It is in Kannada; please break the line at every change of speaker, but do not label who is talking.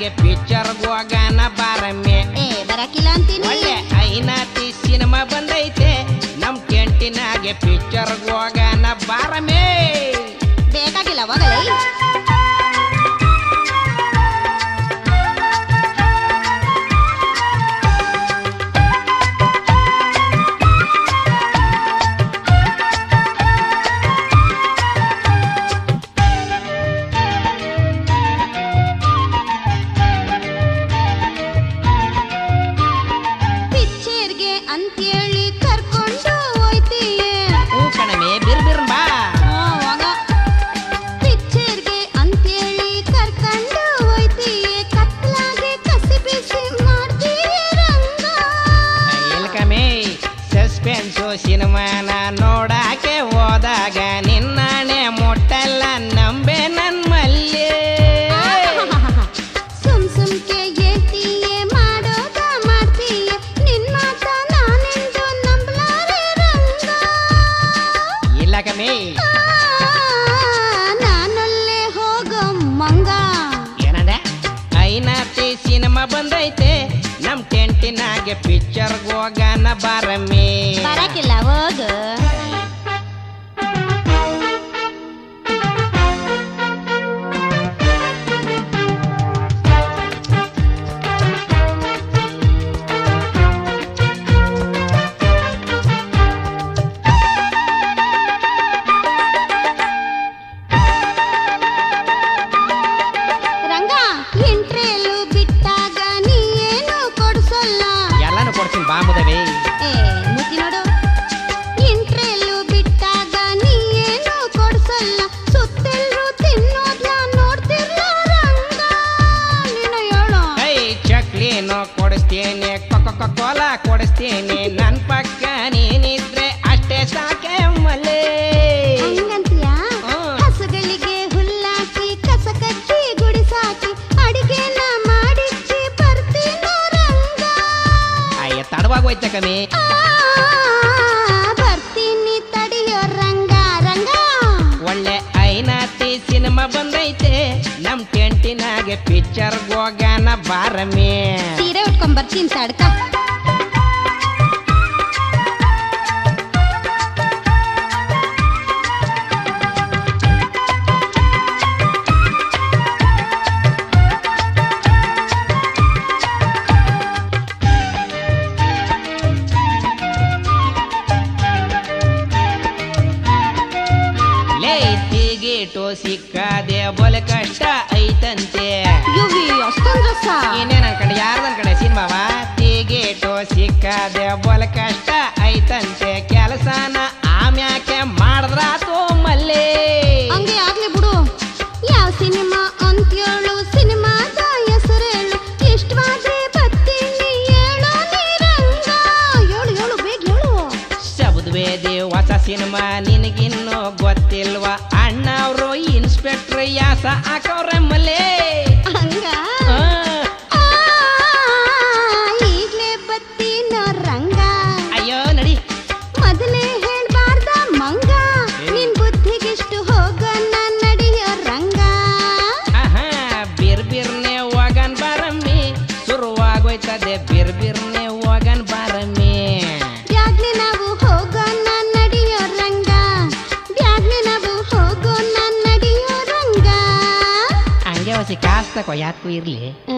ಟೆಂಟಿನಾಗೆ ಪಿಕ್ಚರ್ ಹೋಗನ ಬಾರಮ್ಮೆ
ಏ ಬರಕಿಲ್ಲ ಅಂತೀನಿ
ಒಳ್ಳೆ ಐನಾತಿ ಸಿನಿಮಾ ಬಂದೈತೆ ನಮ್ ಟೆಂಟಿನಾಗೆ ಪಿಕ್ಚರ್ ಹೋಗನ ಬಾರಮ್ಮೆ
ಬೇಕಾಗಿಲ್ಲ ಹೋಗಲೇ ಪಿಕ್ಚರ್ಗೆ ಅಂತೇಳಿ ಕರ್ಕೊಂಡು ಹೋಯ್ತೀಯೇ
ಹೂ ಕಣಮೆ ಬಿರ್ ಬಿರ್ ಬಾ
ಪಿಕ್ಚರ್ಗೆ ಅಂತೇಳಿ ಕರ್ಕೊಂಡು ಹೋಯ್ತೀಯೇ ಕತ್ಲಾಗೆ ಕಸಿ ಬಿಸಿ ಮಾಡ್ತೀಯೇ ರಂಗ
ಇಲ್ಕಮೆ ಸಸ್ಪೆನ್ಸು ಸಿನಿಮಾನ ನೋಡಾಕೆ ಹೋದಾಗ ನಿನ್ನಾಣೆ ಮುಟ್ಟಲ್ಲ ನಂಬೆ ನನ್ ಮಲ್ಲೆ
ಸುಮ್ ಸುಮ್ಕೆ ಹೇಳ್ತೀಯೇ ಮಾಡೋದ ಮಾಡ್ತೀಯೇ ನಿನ್ ಮಾತ ನಾನೆಂದು ನಂಬಲಾರೆ ರಂಗ
ಇಲ್ಲ ಕಮೆ
ಆ, ನಾನಲ್ಲೇ ಹೋಗೋ ಮಂಗ
ಏನಂದೆ ಐನಾತಿ ಸಿನಿಮಾ ಬಂದೈತೆ ನಮ್ ಟೆಂಟಿನಾಗೆ ಪಿಕ್ಚರ್ ಹೋಗನ ಬಾರಮ್ಮೆ
ಬರಕಿಲ್ಲ ಹೋಗು ರಂಗ ಇಂಟ್ರೇಲು ಬಿಟ್ಟಾಗ ನೀ ಏನು ಕೊಡ್ಸಲ್ಲ
ಎಲ್ಲಾನು ಕೊಡ್ತೀನಿ ಬಾಂಬುದವಿ
ಏ ಮುತಿ ನೋಡು ಇಂಟ್ರೇಲು ಬಿಟ್ಟಾಗ ನೀ ಏನು ಕೊಡ್ಸಲ್ಲ ಸುತ್ತೆಲ್ರು ತಿನ್ನೋದ್ನ ನೋಡ್ತಿರ್ಲ ರಂಗ ನೀನು ಹೇಳು
ಕೈ ಚಕ್ಲಿನೂ ಕೊಡಿಸ್ತೀನಿ ಕೊಕ್ಕ ಕೋಲ ಕೊಡಿಸ್ತೀನಿ ನನ್ ಪಕ್ಕ ನೀನಿದ್ರೆ ಅಷ್ಟೇ ಸಾಕೆ ಮಲ್ಲೆ
ಹಂಗಂತೀಯ
ಹ್ಮ್.
ಹಸುಗಳಿಗೆ ಹುಲ್ಲಾಕಿ ಕಸ ಕಚ್ಚಿ ಗುಡಿಸಾಕಿ ಅಡಿಗೆನ ಮಾಡಿಚ್ಚಿ ಬರ್ತೀನೋ ರಂಗ
ಅಯ್ಯ ತಡವಾಗೋಯ್ತ ಕಮ್ಮಿ
ಆ, ಬರ್ತೀನಿ ತಡಿಯೋ ರಂಗ ರಂಗ
ಒಳ್ಳೆ ಐನಾತಿ ಸಿನಿಮಾ ಬಂದೈತೆ ನಮ್ ಟೆಂಟಿನಾಗೆ ಪಿಕ್ಚರ್ ಹೋಗನ ಬಾರಮ್ಮೆ
ಸೀರೆ ಉಟ್ಕೊಂಡ್ ಬರ್ತೀನಿ ತಡ್ಕ
ಲೇ ಟಿಗಿಟು ಸಿಕ್ಕದೆ ಬೊಲೆ ಕಷ್ಟ ಐತಂತೆ
ಯುವಿ ಅಷ್ಟೊಂದ್ ರಸ
ಇನ್ನೇನ್ ಅನ್ಕಂಡೆ ಯಾರ್ದನ್ ಕಡೆ ಸಿನಿಮಾವ ಟಿಗಿಟು ಸಿಕ್ಕದೆ ಬೊಲೆ ಕಷ್ಟ ಐತಂತೆ ಕೆಲಸನ ಆಮ್ಯಾಕೆ ಮಾಡಿದ್ರಾತು ಮಲ್ಲೆ
ಹಂಗೆ ಆಗ್ಲಿ ಬಿಡು ಯಾವ ಸಿನಿಮಾ ಅಂತ್ಯೋಳು ಸಿನಿಮಾದ ಹೆಸರೇಳು ಇಷ್ಟವಾದ್ರೆ ಬತ್ತೀನಿ ಹೇಳೋ ನೀ ರಂಗ ಹೇಳು ಹೇಳು ಬೇಗ ಹೇಳು
ಶಬ್ದ ವೇದಿ ಹೊಸ ಸಿನಿಮಾ ನಿನಗಿನ್ನೂ ಗೊತ್ತಿಲ್ವಾ ಅಣ್ಣವ್ರು ಇನ್ಸ್ಪೆಕ್ಟರ್ ಯಾಸ ಹಾಕವ್ರೆ ಮಲ್ಲೆ
ಹಂಗ
ಆ,
ಆ, ಈಗ್ಲೇ ಬತ್ತೀನೋ ರಂಗ
ಅಯ್ಯೋ ನಡಿ
ಮೊದಲೇ ಹೇಳ್ಬಾರ್ದ ಮಂಗ ನಿನ್ ಬುದ್ಧಿಗಿಷ್ಟು ಹೋಗೋಣ ನಡಿಯೋ ರಂಗ
ಆಹಾ ಬಿರ್ ಬಿರ್ನೆ ಹೋಗನ್ ಬಾರಮ್ಮಿ ಶುರುವಾಗೋಯ್ತದೆ ಬಿರ್ ಬಿರ್ನೆ ಹೋಗನ್ ಬಾರಮ್ಮಿ
ಬ್ಯಾಗ್ನೆ ನಾವು ಹೋಗೋಣ ನಡಿಯೋ ರಂಗ ಬ್ಯಾಗ್ನೆ ನಾವು ಹೋಗೋಣ ನಡಿಯೋ ರಂಗ
ಹಂಗೆ ಹೊಸಿ ಕಾಸ್ ತಕೋ ಯಾಕೂ ಇರ್ಲಿ
ಆ,